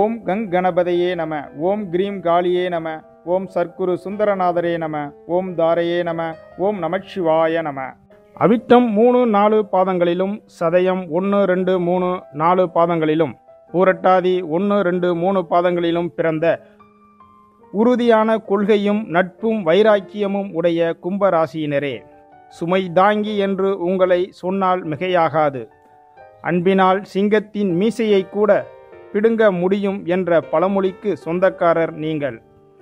ஓம் கங் கணபதையே நம ஓம் கிரீம் காளியே நம ஓம் சர்க்குரு சுந்தரநாதரே நம ஓம் தாரையே நம ஓம் நமச்சிவாய நம அவிட்டம் மூணு நாலு பாதங்களிலும் சதயம் ஒன்று ரெண்டு மூணு நாலு பாதங்களிலும் பூரட்டாதி ஒன்று ரெண்டு மூணு பாதங்களிலும் பிறந்த உறுதியான கொள்கையும் நட்பும் வைராக்கியமும் உடைய கும்பராசியினரே சுமை தாங்கி என்று உங்களை சொன்னால் மிகையாகாது அன்பினால் சிங்கத்தின் மீசையை கூட பிடுங்க முடியும் என்ற பழமொழிக்கு சொந்தக்காரர் நீங்கள்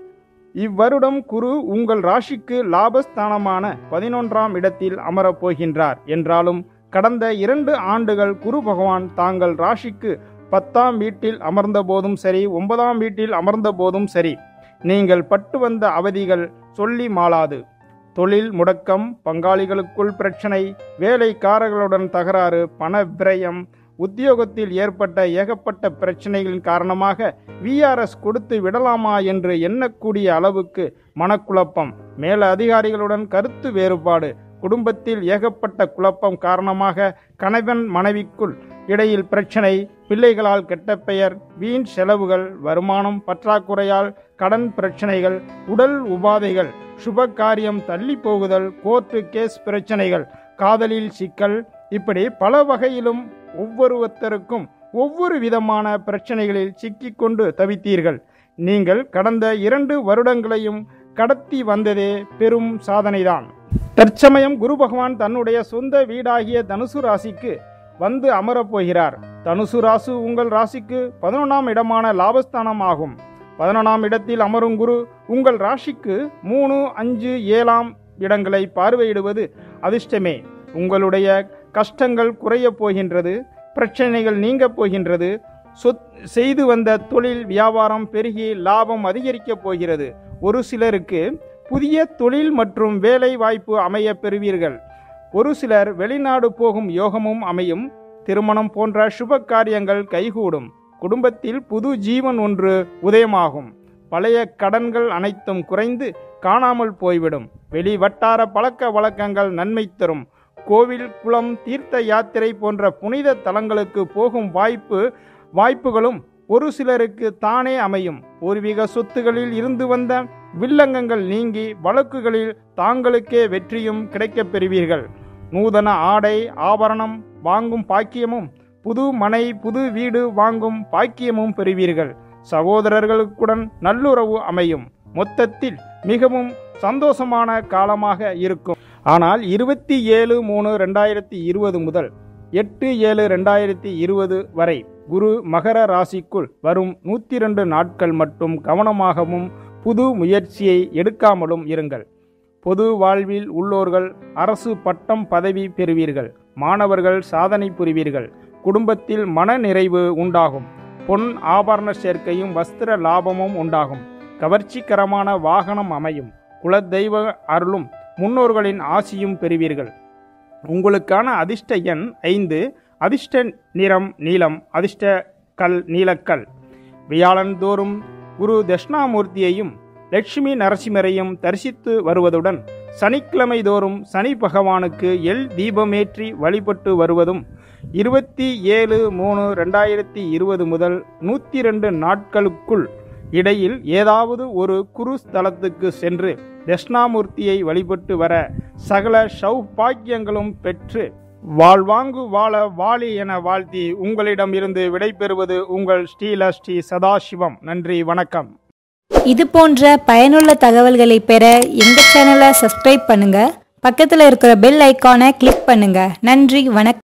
இவ்வருடம் குரு உங்கள் ராசிக்கு லாபஸ்தானமான பதினொன்றாம் இடத்தில் அமரப் போகின்றார் என்றாலும் கடந்த இரண்டு ஆண்டுகள் குரு பகவான் தாங்கள் ராசிக்கு பத்தாம் வீட்டில் அமர்ந்த போதும் சரி ஒன்பதாம் வீட்டில் அமர்ந்த போதும் சரி நீங்கள் பட்டு வந்த அவதிகள் சொல்லி மாளாது தொழில் முடக்கம் பங்காளிகளுக்குள் பிரச்சனை வேலைக்காரர்களுடன் தகராறு பண விரயம் உத்தியோகத்தில் ஏற்பட்ட ஏகப்பட்ட பிரச்சனைகளின் காரணமாக விஆர்எஸ் கொடுத்து விடலாமா என்று எண்ணக்கூடிய அளவுக்கு மனக்குழப்பம் மேல அதிகாரிகளுடன் கருத்து வேறுபாடு குடும்பத்தில் ஏகப்பட்ட குழப்பம் காரணமாக கணவன் மனைவிக்குள் இடையில் பிரச்சனை பிள்ளைகளால் கெட்ட பெயர் வீண் செலவுகள் வருமானம் பற்றாக்குறையால் கடன் பிரச்சனைகள் உடல் உபாதைகள் சுப காரியம் தள்ளி போகுதல் கோர்ட்டு கேஸ் பிரச்சனைகள் காதலில் சிக்கல் இப்படி பல வகையிலும் ஒவ்வொருத்தருக்கும் ஒவ்வொரு விதமான பிரச்சனைகளில் சிக்கிக்கொண்டு தவித்தீர்கள் நீங்கள் கடந்த இரண்டு வருடங்களையும் கடத்தி வந்ததே பெரும் சாதனைதான் தற்சமயம் குரு பகவான் தன்னுடைய சொந்த வீடாகிய தனுசு ராசிக்கு வந்து அமரப் போகிறார் தனுசு ராசு உங்கள் ராசிக்கு பதினொன்றாம் இடமான லாபஸ்தானம் ஆகும் பதினொன்றாம் இடத்தில் அமரும் குரு உங்கள் ராசிக்கு மூணு அஞ்சு ஏழாம் இடங்களை பார்வையிடுவது அதிர்ஷ்டமே உங்களுடைய கஷ்டங்கள் குறையப் போகின்றது பிரச்சனைகள் நீங்கப் போகின்றது சொத் செய்து வந்த தொழில் வியாபாரம் பெருகி லாபம் அதிகரிக்கப் போகிறது ஒரு சிலருக்கு புதிய தொழில் மற்றும் வேலை வாய்ப்பு அமைய பெறுவீர்கள் ஒரு சிலர் வெளிநாடு போகும் யோகமும் அமையும் திருமணம் போன்ற சுப காரியங்கள் கைகூடும் குடும்பத்தில் புது ஜீவன் ஒன்று உதயமாகும் பழைய கடன்கள் அனைத்தும் குறைந்து காணாமல் போய்விடும் வெளி வட்டார பழக்க வழக்கங்கள் நன்மை தரும் கோவில் குளம் தீர்த்த யாத்திரை போன்ற புனித தலங்களுக்கு போகும் வாய்ப்பு வாய்ப்புகளும் ஒரு சிலருக்கு தானே அமையும் பூர்வீக சொத்துகளில் இருந்து வந்த வில்லங்கங்கள் நீங்கி வழக்குகளில் தாங்களுக்கே வெற்றியும் கிடைக்கப் பெறுவீர்கள் நூதன ஆடை ஆபரணம் வாங்கும் பாக்கியமும் புது மனை புது வீடு வாங்கும் பாக்கியமும் பெறுவீர்கள் சகோதரர்களுக்குடன் நல்லுறவு அமையும் மொத்தத்தில் மிகவும் சந்தோஷமான காலமாக இருக்கும் ஆனால் இருபத்தி ஏழு மூணு ரெண்டாயிரத்தி இருபது முதல் எட்டு ஏழு ரெண்டாயிரத்தி இருபது வரை குரு மகர ராசிக்குள் வரும் நூற்றி ரெண்டு நாட்கள் மட்டும் கவனமாகவும் புது முயற்சியை எடுக்காமலும் இருங்கள் பொது வாழ்வில் உள்ளோர்கள் அரசு பட்டம் பதவி பெறுவீர்கள் மாணவர்கள் சாதனை புரிவீர்கள் குடும்பத்தில் மன நிறைவு உண்டாகும் பொன் ஆபரண சேர்க்கையும் வஸ்திர லாபமும் உண்டாகும் கவர்ச்சிகரமான வாகனம் அமையும் குலதெய்வ அருளும் முன்னோர்களின் ஆசியும் பெறுவீர்கள் உங்களுக்கான அதிர்ஷ்ட எண் ஐந்து அதிர்ஷ்ட நிறம் நீலம் அதிர்ஷ்ட கல் நீலக்கல் வியாழந்தோறும் குரு தட்சிணாமூர்த்தியையும் லட்சுமி நரசிம்மரையும் தரிசித்து வருவதுடன் சனிக்கிழமை தோறும் சனி பகவானுக்கு எல் தீபமேற்றி வழிபட்டு வருவதும் இருபத்தி ஏழு மூணு ரெண்டாயிரத்தி இருபது முதல் நூற்றி ரெண்டு நாட்களுக்குள் இடையில் ஏதாவது ஒரு குரு ஸ்தலத்துக்கு சென்று தட்சிணாமூர்த்தியை வழிபட்டு வர சகல சௌபாக்கியங்களும் பெற்று வாழ்வாங்கு வாழ வாழி என வாழ்த்தி உங்களிடமிருந்து விடைபெறுவது உங்கள் ஸ்ரீல ஸ்ரீ சதாசிவம் நன்றி வணக்கம் இது போன்ற பயனுள்ள தகவல்களை பெற எங்கள் சேனலை சப்ஸ்கிரைப் பண்ணுங்க பக்கத்தில் இருக்கிற பெல் ஐக்கானை கிளிக் பண்ணுங்க நன்றி வணக்கம்